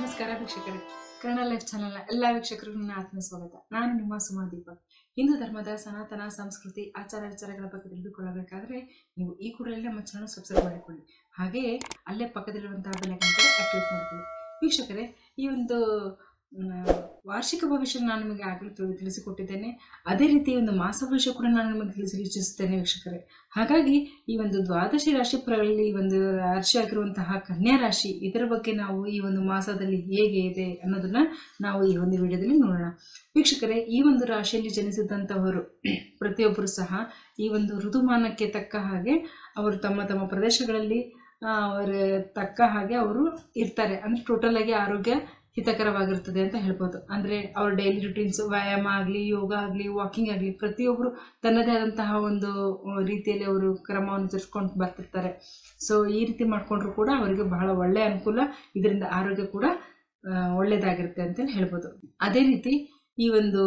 ನಮಸ್ಕಾರ ವೀಕ್ಷಕರೇ ಕನ್ನಡ ಲೈಫ್ ಚಾನೆಲ್ನ ಎಲ್ಲ ವೀಕ್ಷಕರಿಗೂ ನನ್ನ ಆತ್ಮ ಸ್ವಾಗತ ನಾನು ನಿಮ್ಮ ಸುಮಾ ದೀಪಕ್ ಹಿಂದೂ ಧರ್ಮದ ಸನಾತನ ಸಂಸ್ಕೃತಿ ಆಚಾರ ವಿಚಾರಗಳ ಬಗ್ಗೆ ತಿಳಿದುಕೊಳ್ಳಬೇಕಾದ್ರೆ ನೀವು ಈ ಕೂಡಲೇ ನಮ್ಮ ಚಾನಲ್ ಸಬ್ಸ್ಕ್ರೈಬ್ ಮಾಡಿಕೊಳ್ಳಿ ಹಾಗೆಯೇ ಅಲ್ಲೇ ಪಕ್ಕದಲ್ಲಿರುವಂತಹ ಬೆಲೆಗಂತ ಆಕ್ಟಿವೇಟ್ ಮಾಡಿಕೊಳ್ಳಿ ವೀಕ್ಷಕರೇ ಈ ಒಂದು ಮ್, ವಾರ್ಷಿಕ ಭವಿಷ್ಯ ನಾನು ನಿಮಗೆ ಆಗಲೇ ತಿಳಿ- ತಿಳಿಸಿಕೊಟ್ಟಿದ್ದೇನೆ ಅದೇ ರೀತಿ ಒಂದು ಮಾಸ ಭವಿಷ್ಯ ಕೂಡ ನಾನು ನಿಮಗೆ ತಿಳಿಸಿ ಇಚ್ಛಿಸುತ್ತೇನೆ ವೀಕ್ಷಕರೇ ಹಾಗಾಗಿ ಈ ಒಂದು ದ್ವಾದಶಿ ರಾಶಿ ಫಲಗಳಲ್ಲಿ ಒಂದು ರಾಶಿ ಆಗಿರುವಂತಹ ಕನ್ಯಾ ರಾಶಿ ಇದರ ಬಗ್ಗೆ ನಾವು ಈ ಒಂದು ಮಾಸದಲ್ಲಿ ಹೇಗೆ ಇದೆ ಅನ್ನೋದನ್ನ ನಾವು ಈ ಒಂದು ವಿಡಿಯೋದಲ್ಲಿ ನೋಡೋಣ ವೀಕ್ಷಕರೇ ಈ ಒಂದು ರಾಶಿಯಲ್ಲಿ ಜನಿಸಿದಂಥವರು ಪ್ರತಿಯೊಬ್ಬರು ಸಹ ಈ ಒಂದು ಋತುಮಾನಕ್ಕೆ ತಕ್ಕ ಹಾಗೆ ಅವರು ತಮ್ಮ ತಮ್ಮ ಪ್ರದೇಶಗಳಲ್ಲಿ ಆ, ಅವರ ತಕ್ಕ ಹಾಗೆ ಅವರು ಇರ್ತಾರೆ ಅಂದರೆ ಟೋಟಲ್ ಆಗಿ ಆರೋಗ್ಯ ಹಿತಕರವಾಗಿರ್ತದೆ ಅಂತ ಹೇಳ್ಬೋದು ಅಂದರೆ ಅವ್ರ ಡೈಲಿ ರುಟೀನ್ಸ್ ವ್ಯಾಯಾಮ ಆಗಲಿ ಯೋಗ ಆಗಲಿ ವಾಕಿಂಗ್ ಆಗಲಿ ಪ್ರತಿಯೊಬ್ಬರು ತನ್ನದೇ ಆದಂತಹ ಒಂದು ಆ, ರೀತಿಯಲ್ಲಿ ಅವರು ಕ್ರಮವನ್ನು ಅನುಸರಿಸ್ಕೊಂಡು ಬರ್ತಿರ್ತಾರೆ ಸೊ ಈ ರೀತಿ ಮಾಡಿಕೊಂಡ್ರು ಕೂಡ ಅವರಿಗೆ ಬಹಳ ಒಳ್ಳೆಯ ಅನುಕೂಲ ಇದರಿಂದ ಆರೋಗ್ಯ ಕೂಡ ಆ, ಒಳ್ಳೆಯದಾಗಿರುತ್ತೆ ಅಂತೇಳಿ ಹೇಳ್ಬೋದು ಅದೇ ರೀತಿ ಈ ಒಂದು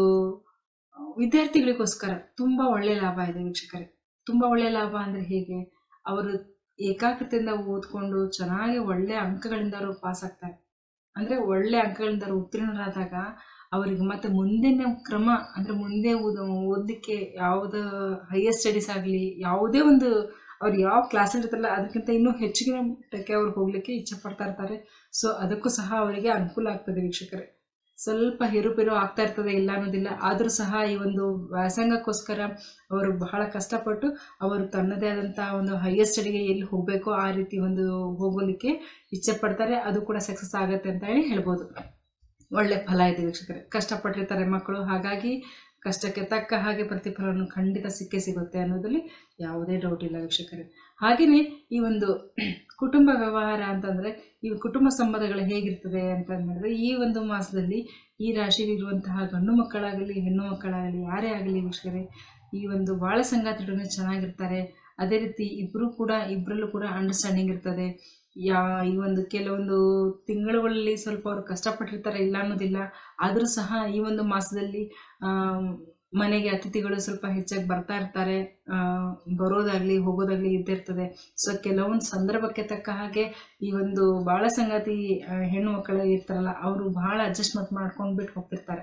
ಆ, ವಿದ್ಯಾರ್ಥಿಗಳಿಗೋಸ್ಕರ ತುಂಬ ಒಳ್ಳೆಯ ಲಾಭ ಇದೆ ವೀಕ್ಷಕರೇ ತುಂಬ ಒಳ್ಳೆಯ ಲಾಭ ಅಂದರೆ ಹೇಗೆ ಅವರು ಏಕಾಗ್ರತೆಯಿಂದ ಓದ್ಕೊಂಡು ಚೆನ್ನಾಗಿ ಒಳ್ಳೆಯ ಅಂಕಗಳಿಂದ ಅವರು ಪಾಸ್ ಆಗ್ತಾರೆ ಅಂದರೆ ಒಳ್ಳೆ ಅಂಕಗಳಿಂದ ಅವರು ಉತ್ತೀರ್ಣರಾದಾಗ ಅವರಿಗೆ ಮತ್ತೆ ಮುಂದಿನ ಕ್ರಮ ಅಂದರೆ ಮುಂದೆ ಓದ್- ಓದಲಿಕ್ಕೆ ಯಾವುದೇ ಹೈಯರ್ ಸ್ಟಡೀಸ್ ಆಗಲಿ ಯಾವುದೇ ಒಂದು ಅವ್ರು ಯಾವ ಕ್ಲಾಸಲ್ಲಿ ಇರ್ತಾರಲ್ಲ ಅದಕ್ಕಿಂತ ಇನ್ನೂ ಹೆಚ್ಚಿನ ಮಟ್ಟಕ್ಕೆ ಅವ್ರು ಹೋಗಲಿಕ್ಕೆ ಇಚ್ಛೆ ಪಡ್ತಾ ಇರ್ತಾರೆ ಸೊ ಅದಕ್ಕೂ ಸಹ ಅವರಿಗೆ ಅನುಕೂಲ ಆಗ್ತದೆ ವೀಕ್ಷಕರೇ ಸ್ವಲ್ಪ ಹೇರುಪೇರು ಆಗ್ತಾ ಇರ್ತದೆ ಇಲ್ಲ ಅನ್ನೋದಿಲ್ಲ ಆದರೂ ಸಹ ಈ ಒಂದು ವ್ಯಾಸಂಗಕ್ಕೋಸ್ಕರ ಅವರು ಬಹಳ ಕಷ್ಟಪಟ್ಟು ಅವರು ತನ್ನದೇ ಆದಂತಹ ಒಂದು ಹೈಯರ್ ಸ್ಟಡಿಗೆ ಎಲ್ಲಿ ಹೋಗಬೇಕೋ ಆ ರೀತಿ ಒಂದು ಹೋಗಲಿಕ್ಕೆ ಇಚ್ಛೆ ಪಡ್ತಾರೆ ಅದು ಕೂಡ ಸಕ್ಸಸ್ ಆಗುತ್ತೆ ಅಂತ ಹೇಳಿ ಹೇಳ್ಬೋದು ಒಳ್ಳೆ ಫಲ ಇದೆ ವೀಕ್ಷಕರೇ ಕಷ್ಟಪಟ್ಟಿರ್ತಾರೆ ಮಕ್ಕಳು ಹಾಗಾಗಿ ಕಷ್ಟಕ್ಕೆ ತಕ್ಕ ಹಾಗೆ ಪ್ರತಿಫಲವನ್ನು ಖಂಡಿತ ಸಿಕ್ಕೇ ಸಿಗುತ್ತೆ ಅನ್ನೋದ್ರಲ್ಲಿ ಯಾವುದೇ ಡೌಟ್ ಇಲ್ಲ ವೀಕ್ಷಕರೇ ಹಾಗೆಯೇ ಈ ಒಂದು ಕುಟುಂಬ ವ್ಯವಹಾರ ಅಂತಂದರೆ ಈ ಕುಟುಂಬ ಸಂಬಂಧಗಳು ಹೇಗಿರ್ತದೆ ಅಂತ ಹೇಳಿದ್ರೆ ಈ ಒಂದು ಮಾಸದಲ್ಲಿ ಈ ರಾಶಿಯಲ್ಲಿರುವಂತಹ ಗಂಡು ಮಕ್ಕಳಾಗಲಿ ಹೆಣ್ಣು ಮಕ್ಕಳಾಗಲಿ ಯಾರೇ ಆಗಲಿ ವೀಕ್ಷಕರೇ ಈ ಒಂದು ಬಾಳ ಸಂಗಾತಿಗಳನ್ನ ಚೆನ್ನಾಗಿರ್ತಾರೆ ಅದೇ ರೀತಿ ಇಬ್ಬರು ಕೂಡ ಇಬ್ಬರಲ್ಲೂ ಕೂಡ ಅಂಡರ್ಸ್ಟ್ಯಾಂಡಿಂಗ್ ಇರ್ತದೆ ಯಾ ಈ ಒಂದು ಕೆಲವೊಂದು ತಿಂಗಳುಗಳಲ್ಲಿ ಸ್ವಲ್ಪ ಅವರು ಕಷ್ಟಪಟ್ಟಿರ್ತಾರೆ ಇಲ್ಲ ಅನ್ನೋದಿಲ್ಲ ಆದರೂ ಸಹ ಈ ಒಂದು ಮಾಸದಲ್ಲಿ ಆಮ್, ಮನೆಗೆ ಅತಿಥಿಗಳು ಸ್ವಲ್ಪ ಹೆಚ್ಚಾಗಿ ಬರ್ತಾ ಇರ್ತಾರೆ ಆ, ಬರೋದಾಗ್ಲಿ ಹೋಗೋದಾಗ್ಲಿ ಇದ್ದಿರ್ತದೆ ಸೊ ಕೆಲವೊಂದು ಸಂದರ್ಭಕ್ಕೆ ತಕ್ಕ ಹಾಗೆ ಈ ಒಂದು ಬಾಳ ಸಂಗಾತಿ ಆ, ಹೆಣ್ಣು ಮಕ್ಕಳು ಇರ್ತಾರಲ್ಲ ಅವರು ಬಹಳ ಅಡ್ಜಸ್ಟ್ಮೆಂಟ್ ಮಾಡ್ಕೊಂಡು ಬಿಟ್ಟು ಹೋಗ್ತಿರ್ತಾರೆ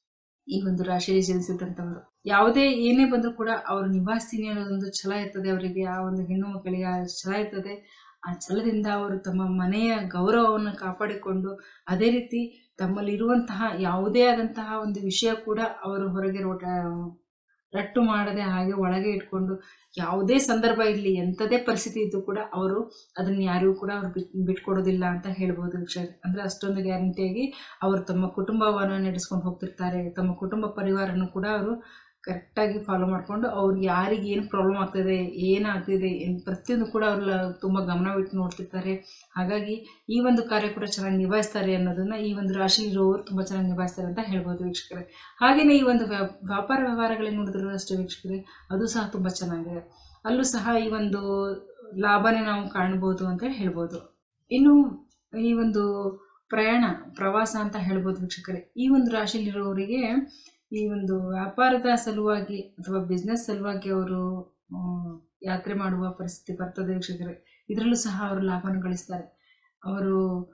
ಈ ಒಂದು ರಾಶಿಯಲ್ಲಿ ಜನಿಸಿದಂಥವರು ಯಾವುದೇ ಏನೇ ಬಂದರೂ ಕೂಡ ಅವರು ನಿಭಾಯಿಸ್ತೀನಿ ಅನ್ನೋದೊಂದು ಛಲ ಇರ್ತದೆ ಅವರಿಗೆ ಆ ಒಂದು ಹೆಣ್ಣು ಮಕ್ಕಳಿಗೆ ಆ ಛಲ ಇರ್ತದೆ ಆ ಛಲದಿಂದ ಅವರು ತಮ್ಮ ಮನೆಯ ಗೌರವವನ್ನು ಕಾಪಾಡಿಕೊಂಡು ಅದೇ ರೀತಿ ತಮ್ಮಲ್ಲಿರುವಂತಹ ಯಾವುದೇ ಆದಂತಹ ಒಂದು ವಿಷಯ ಕೂಡ ಅವರು ಹೊರಗೆ ರೋಟ ರಟ್ಟು ಮಾಡದೆ ಹಾಗೆ ಒಳಗೆ ಇಟ್ಕೊಂಡು ಯಾವುದೇ ಸಂದರ್ಭ ಇರಲಿ ಎಂಥದೇ ಪರಿಸ್ಥಿತಿ ಇದ್ದು ಕೂಡ ಅವರು ಅದನ್ನು ಯಾರಿಗೂ ಕೂಡ ಅವ್ರು ಬಿಟ್ ಬಿಟ್ಕೊಡೋದಿಲ್ಲ ಅಂತ ಹೇಳ್ಬೋದು ವಿಷಯ ಅಂದರೆ ಅಷ್ಟೊಂದು ಗ್ಯಾರಂಟಿಯಾಗಿ ಅವರು ತಮ್ಮ ಕುಟುಂಬವನ್ನು ನಡೆಸ್ಕೊಂಡು ಹೋಗ್ತಿರ್ತಾರೆ ತಮ್ಮ ಕುಟುಂಬ ಪರಿವಾರನ್ನು ಕೂಡ ಅವರು ಕರೆಕ್ಟಾಗಿ ಫಾಲೋ ಮಾಡಿಕೊಂಡು ಅವ್ರಿಗೆ ಯಾರಿಗೆ ಏನು ಪ್ರಾಬ್ಲಮ್ ಆಗ್ತದೆ ಏನಾಗ್ತಿದೆ ಏನ್ ಪ್ರತಿಯೊಂದು ಕೂಡ ಅವರು ತುಂಬ ಗಮನವಿಟ್ಟು ನೋಡ್ತಿರ್ತಾರೆ ಹಾಗಾಗಿ ಈ ಒಂದು ಕಾರ್ಯ ಕೂಡ ಚೆನ್ನಾಗಿ ನಿಭಾಯಿಸ್ತಾರೆ ಅನ್ನೋದನ್ನ ಈ ಒಂದು ರಾಶಿಲಿರುವವರು ತುಂಬ ಚೆನ್ನಾಗಿ ನಿಭಾಯಿಸ್ತಾರೆ ಅಂತ ಹೇಳ್ಬೋದು ವೀಕ್ಷಕರೇ ಹಾಗೆಯೇ ಈ ಒಂದು ವ್ಯಾ- ವ್ಯಾಪಾರ ವ್ಯವಹಾರಗಳಲ್ಲಿ ನೋಡಿದ್ರು ಅಷ್ಟೇ ವೀಕ್ಷಕರೇ ಅದು ಸಹ ತುಂಬ ಚೆನ್ನಾಗಿದೆ ಅಲ್ಲೂ ಸಹ ಈ ಒಂದು ಲಾಭನೇ ನಾವು ಕಾಣ್ಬೋದು ಅಂತ ಹೇಳ್ಬೋದು ಇನ್ನು ಈ ಒಂದು ಪ್ರಯಾಣ ಪ್ರವಾಸ ಅಂತ ಹೇಳ್ಬೋದು ವೀಕ್ಷಕರೇ ಈ ಒಂದು ರಾಶಿಯಲ್ಲಿರುವವರಿಗೆ ಈ ಒಂದು ವ್ಯಾಪಾರದ ಸಲುವಾಗಿ ಅಥವಾ ಬಿಸ್ನೆಸ್ ಸಲುವಾಗಿ ಅವರು ಆ, ಯಾತ್ರೆ ಮಾಡುವ ಪರಿಸ್ಥಿತಿ ಬರ್ತದೆ ವೀಕ್ಷಕರೇ ಇದರಲ್ಲೂ ಸಹ ಅವರು ಲಾಭವನ್ನು ಗಳಿಸ್ತಾರೆ ಅವರು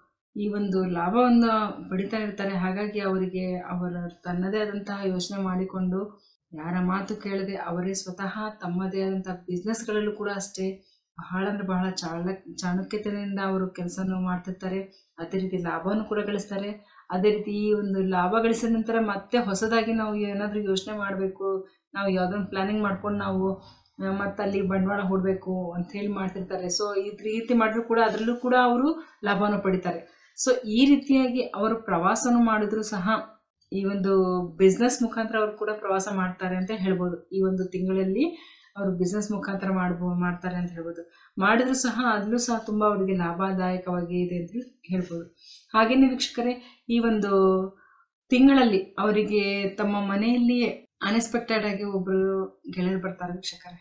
ಈ ಒಂದು ಲಾಭವನ್ನು ಪಡಿತಾ ಇರ್ತಾರೆ ಹಾಗಾಗಿ ಅವರಿಗೆ ಅವರ ತನ್ನದೇ ಆದಂತಹ ಯೋಚನೆ ಮಾಡಿಕೊಂಡು ಯಾರ ಮಾತು ಕೇಳದೆ ಅವರೇ ಸ್ವತಃ ತಮ್ಮದೇ ಆದಂತಹ ಬಿಸ್ನೆಸ್ಗಳಲ್ಲೂ ಕೂಡ ಅಷ್ಟೇ ಬಹಳ ಅಂದರೆ ಬಹಳ ಚಾಳ ಚಾಣಕ್ಯತೆಯಿಂದ ಅವರು ಕೆಲಸವನ್ನು ಮಾಡ್ತಿರ್ತಾರೆ ಅದೇ ರೀತಿ ಲಾಭವನ್ನು ಕೂಡ ಗಳಿಸ್ತಾರೆ ಅದೇ ರೀತಿ ಈ ಒಂದು ಲಾಭ ಗಳಿಸಿದ ನಂತರ ಮತ್ತೆ ಹೊಸದಾಗಿ ನಾವು ಏನಾದರೂ ಯೋಚನೆ ಮಾಡಬೇಕು ನಾವು ಯಾವುದೊಂದು ಪ್ಲ್ಯಾನಿಂಗ್ ಮಾಡ್ಕೊಂಡು ನಾವು ಆ, ಮತ್ತೆ ಅಲ್ಲಿ ಬಂಡವಾಳ ಹೂಡಬೇಕು ಅಂತ ಹೇಳಿ ಮಾಡ್ತಿರ್ತಾರೆ ಸೊ ಈ ರೀತಿ ಮಾಡಿದ್ರು ಕೂಡ ಅದರಲ್ಲೂ ಕೂಡ ಅವರು ಲಾಭವನ್ನು ಪಡಿತಾರೆ ಸೊ ಈ ರೀತಿಯಾಗಿ ಅವರು ಪ್ರವಾಸವನ್ನು ಮಾಡಿದ್ರು ಸಹ ಈ ಒಂದು ಬಿಸ್ನೆಸ್ ಮುಖಾಂತರ ಅವರು ಕೂಡ ಪ್ರವಾಸ ಮಾಡ್ತಾರೆ ಅಂತ ಹೇಳ್ಬೋದು ಈ ಒಂದು ತಿಂಗಳಲ್ಲಿ ಅವರು ಬಿಸ್ನೆಸ್ ಮುಖಾಂತರ ಮಾಡ್ಬೋ ಮಾಡ್ತಾರೆ ಅಂತ ಹೇಳ್ಬೋದು ಮಾಡಿದ್ರು ಸಹ ಅದರಲ್ಲೂ ಸಹ ತುಂಬ ಅವರಿಗೆ ಲಾಭದಾಯಕವಾಗಿ ಇದೆ ಅಂತ ಹೇಳಿ ಹೇಳ್ಬೋದು ಹಾಗೆಯೇ ವೀಕ್ಷಕರೇ ಈ ಒಂದು ತಿಂಗಳಲ್ಲಿ ಅವರಿಗೆ ತಮ್ಮ ಮನೆಯಲ್ಲಿಯೇ ಅನ್ಎಕ್ಸ್ಪೆಕ್ಟೆಡ್ ಆಗಿ ಒಬ್ಬರು ಗೆಳೆಯರು ಬರ್ತಾರೆ ವೀಕ್ಷಕರೇ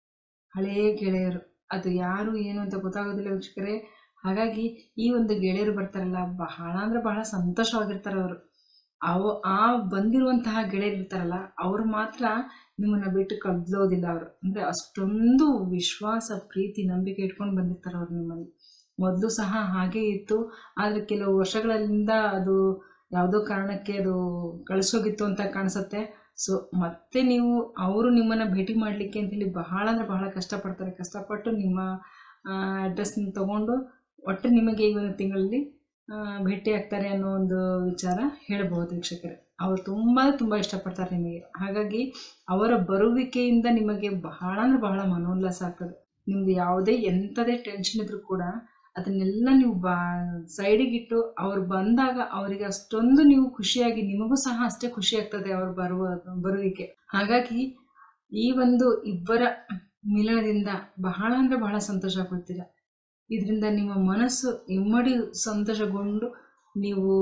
ಹಳೆಯ ಗೆಳೆಯರು ಅದು ಯಾರು ಏನು ಅಂತ ಗೊತ್ತಾಗೋದಿಲ್ಲ ವೀಕ್ಷಕರೇ ಹಾಗಾಗಿ ಈ ಒಂದು ಗೆಳೆಯರು ಬರ್ತಾರಲ್ಲ ಬಹಳ ಅಂದರೆ ಬಹಳ ಸಂತೋಷವಾಗಿರ್ತಾರೆ ಅವರು ಅವ ಆ ಬಂದಿರುವಂತಹ ಗೆಳೆಯರು ಇರ್ತಾರಲ್ಲ ಅವರು ಮಾತ್ರ ನಿಮ್ಮನ್ನ ಬಿಟ್ಟು ಕದ್ಲೋದಿಲ್ಲ ಅವರು ಅಂದರೆ ಅಷ್ಟೊಂದು ವಿಶ್ವಾಸ ಪ್ರೀತಿ ನಂಬಿಕೆ ಇಟ್ಕೊಂಡು ಬಂದಿರ್ತಾರೆ ಅವ್ರು ನಿಮ್ಮಲ್ಲಿ ಮೊದಲು ಸಹ ಹಾಗೇ ಇತ್ತು ಆದರೆ ಕೆಲವು ವರ್ಷಗಳಿಂದ ಅದು ಯಾವುದೋ ಕಾರಣಕ್ಕೆ ಅದು ಕಳಿಸೋಗಿತ್ತು ಅಂತ ಕಾಣಿಸುತ್ತೆ ಸೊ ಮತ್ತೆ ನೀವು ಅವರು ನಿಮ್ಮನ್ನು ಭೇಟಿ ಮಾಡಲಿಕ್ಕೆ ಅಂತೇಳಿ ಬಹಳ ಅಂದರೆ ಬಹಳ ಕಷ್ಟಪಡ್ತಾರೆ ಕಷ್ಟಪಟ್ಟು ನಿಮ್ಮ ಅಡ್ರೆಸ್ನ ತಗೊಂಡು ಒಟ್ಟು ನಿಮಗೆ ಈ ಒಂದು ತಿಂಗಳಲ್ಲಿ ಆ, ಭೇಟಿ ಆಗ್ತಾರೆ ಅನ್ನೋ ಒಂದು ವಿಚಾರ ಹೇಳ್ಬೋದು ವೀಕ್ಷಕರೇ ಅವರು ತುಂಬ ತುಂಬ ಇಷ್ಟಪಡ್ತಾರೆ ನಿಮಗೆ ಹಾಗಾಗಿ ಅವರ ಬರುವಿಕೆಯಿಂದ ನಿಮಗೆ ಬಹಳ ಅಂದರೆ ಬಹಳ ಮನೋಲ್ಲಾಸ ಆಗ್ತದೆ ನಿಮ್ದು ಯಾವುದೇ ಎಂಥದೇ ಟೆನ್ಷನ್ ಇದ್ರೂ ಕೂಡ ಅದನ್ನೆಲ್ಲ ನೀವು ಬಾ ಸೈಡಿಗಿಟ್ಟು ಅವ್ರು ಬಂದಾಗ ಅವರಿಗೆ ಅಷ್ಟೊಂದು ನೀವು ಖುಷಿಯಾಗಿ ನಿಮಗೂ ಸಹ ಅಷ್ಟೇ ಖುಷಿ ಆಗ್ತದೆ ಅವ್ರು ಬರುವ ಬರುವಿಕೆ ಹಾಗಾಗಿ ಈ ಒಂದು ಇಬ್ಬರ ಮಿಲನದಿಂದ ಬಹಳ ಅಂದರೆ ಬಹಳ ಸಂತೋಷ ಪಡ್ತೀರ ಇದರಿಂದ ನಿಮ್ಮ ಮನಸ್ಸು ಇಮ್ಮಡಿ ಸಂತೋಷಗೊಂಡು ನೀವು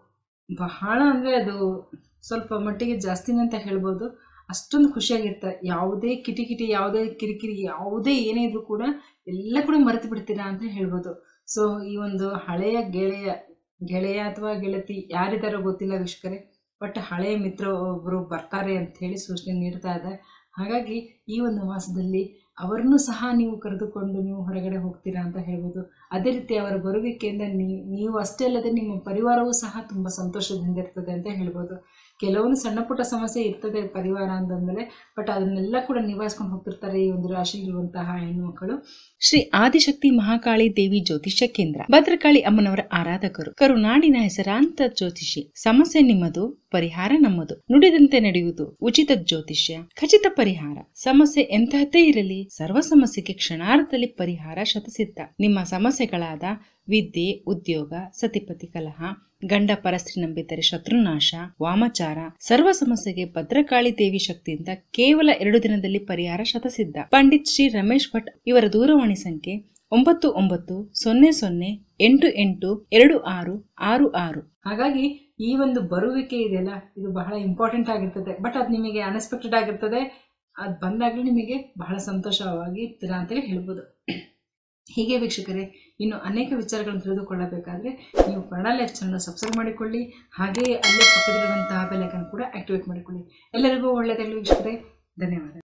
ಬಹಳ ಅಂದರೆ ಅದು ಸ್ವಲ್ಪ ಮಟ್ಟಿಗೆ ಜಾಸ್ತಿನೇ ಅಂತ ಹೇಳ್ಬೋದು ಅಷ್ಟೊಂದು ಖುಷಿಯಾಗಿರ್ತಾರೆ ಯಾವುದೇ ಕಿಟಿಕಿಟಿ ಯಾವುದೇ ಕಿರಿಕಿರಿ ಯಾವುದೇ ಏನೇ ಇದ್ರೂ ಕೂಡ ಎಲ್ಲ ಕೂಡ ಮರೆತು ಬಿಡ್ತೀರಾ ಅಂತ ಹೇಳ್ಬೋದು ಸೊ ಈ ಒಂದು ಹಳೆಯ ಗೆಳೆಯ ಗೆಳೆಯ ಅಥವಾ ಗೆಳತಿ ಯಾರಿದ್ದಾರೋ ಗೊತ್ತಿಲ್ಲ ವೀಕ್ಷಕರೇ ಬಟ್ ಹಳೆಯ ಮಿತ್ರ ಒಬ್ಬರು ಬರ್ತಾರೆ ಅಂತ ಹೇಳಿ ಸೂಚನೆ ನೀಡ್ತಾ ಇದೆ ಹಾಗಾಗಿ ಈ ಒಂದು ಮಾಸದಲ್ಲಿ ಅವರನ್ನು ಸಹ ನೀವು ಕರೆದುಕೊಂಡು ನೀವು ಹೊರಗಡೆ ಹೋಗ್ತೀರಾ ಅಂತ ಹೇಳ್ಬೋದು ಅದೇ ರೀತಿ ಅವರ ಬರುವಿಕೆಯಿಂದ ನೀವು ನೀವು ಅಷ್ಟೇ ಅಲ್ಲದೆ ನಿಮ್ಮ ಪರಿವಾರವೂ ಸಹ ತುಂಬ ಸಂತೋಷದಿಂದ ಇರ್ತದೆ ಅಂತ ಹೇಳ್ಬೋದು ಕೆಲವೊಂದು ಸಣ್ಣ ಪುಟ್ಟ ಸಮಸ್ಯೆ ಇರ್ತದೆ ಪರಿವಾರ ಅಂತಂದಮೇಲೆ ಬಟ್ ಅದನ್ನೆಲ್ಲ ಕೂಡ ನಿಭಾಯಿಸ್ಕೊಂಡು ಹೋಗ್ತಿರ್ತಾರೆ ಈ ಒಂದು ರಾಶಿಯಲ್ಲಿರುವಂತಹ ಹೆಣ್ಣುಮಕ್ಕಳು ಶ್ರೀ ಆದಿಶಕ್ತಿ ಮಹಾಕಾಳಿ ದೇವಿ ಜ್ಯೋತಿಷ್ಯ ಕೇಂದ್ರ ಭದ್ರಕಾಳಿ ಅಮ್ಮನವರ ಆರಾಧಕರು ಕರುನಾಡಿನ ಹೆಸರಾಂತ ಜ್ಯೋತಿಷಿ ಸಮಸ್ಯೆ ನಿಮ್ಮದು ಪರಿಹಾರ ನಮ್ಮದು ನುಡಿದಂತೆ ನಡೆಯುವುದು ಉಚಿತ ಜ್ಯೋತಿಷ್ಯ ಖಚಿತ ಪರಿಹಾರ ಸಮಸ್ಯೆ ಎಂತಹದ್ದೇ ಇರಲಿ ಸರ್ವ ಸಮಸ್ಯೆಗೆ ಕ್ಷಣಾರ್ಧದಲ್ಲಿ ಪರಿಹಾರ ಶತಸಿದ್ಧ ನಿಮ್ಮ ಸಮಸ್ಯೆಗಳಾದ ವಿದ್ಯೆ ಉದ್ಯೋಗ ಸತಿಪತಿ ಕಲಹ ಗಂಡ ಪರಸ್ತ್ರೀ ನಂಬಿದರೆ ಶತ್ರುನಾಶ ವಾಮಚಾರ ಸರ್ವ ಸಮಸ್ಯೆಗೆ ಭದ್ರಕಾಳಿ ದೇವಿ ಶಕ್ತಿಯಿಂದ ಕೇವಲ ಎರಡು ದಿನದಲ್ಲಿ ಪರಿಹಾರ ಶತಸಿದ್ಧ ಪಂಡಿತ್ ಶ್ರೀ ರಮೇಶ್ ಭಟ್ ಇವರ ದೂರವಾಣಿ ಸಂಖ್ಯೆ ಒಂಬತ್ತು ಒಂಬತ್ತು ಸೊನ್ನೆ ಸೊನ್ನೆ ಎಂಟು ಎಂಟು ಎರಡು ಆರು ಆರು ಆರು ಹಾಗಾಗಿ ಈ ಒಂದು ಬರುವಿಕೆ ಇದೆಯಲ್ಲ ಇದು ಬಹಳ ಇಂಪಾರ್ಟೆಂಟ್ ಆಗಿರ್ತದೆ ಬಟ್ ಅದು ನಿಮಗೆ ಅನ್ಎಕ್ಸ್ಪೆಕ್ಟೆಡ್ ಆಗಿರ್ತದೆ ಅದು ಬಂದಾಗಲೂ ನಿಮಗೆ ಬಹಳ ಸಂತೋಷವಾಗಿ ಇರ್ತೀರಾ ಅಂತೇಳಿ ಹೇಳ್ಬೋದು ಹೀಗೆ ವೀಕ್ಷಕರೇ ಇನ್ನು ಅನೇಕ ವಿಚಾರಗಳನ್ನು ತಿಳಿದುಕೊಳ್ಳಬೇಕಾದ್ರೆ ನೀವು ಕನ್ನಡ ಲೈಫ್ ಚಾನಲ್ ಸಬ್ಸ್ಕ್ರೈಬ್ ಮಾಡಿಕೊಳ್ಳಿ ಹಾಗೆಯೇ ಅಲ್ಲೇ ಪಕ್ಕದಲ್ಲಿರುವಂತಹ ಬೆಲೈಕನ್ ಕೂಡ ಆಕ್ಟಿವೇಟ್ ಮಾಡಿಕೊಳ್ಳಿ ಎಲ್ಲರಿಗೂ ಒಳ್ಳೆಯದಾಗಲಿ ವೀಕ್ಷಕರೇ ಧನ್ಯವಾದ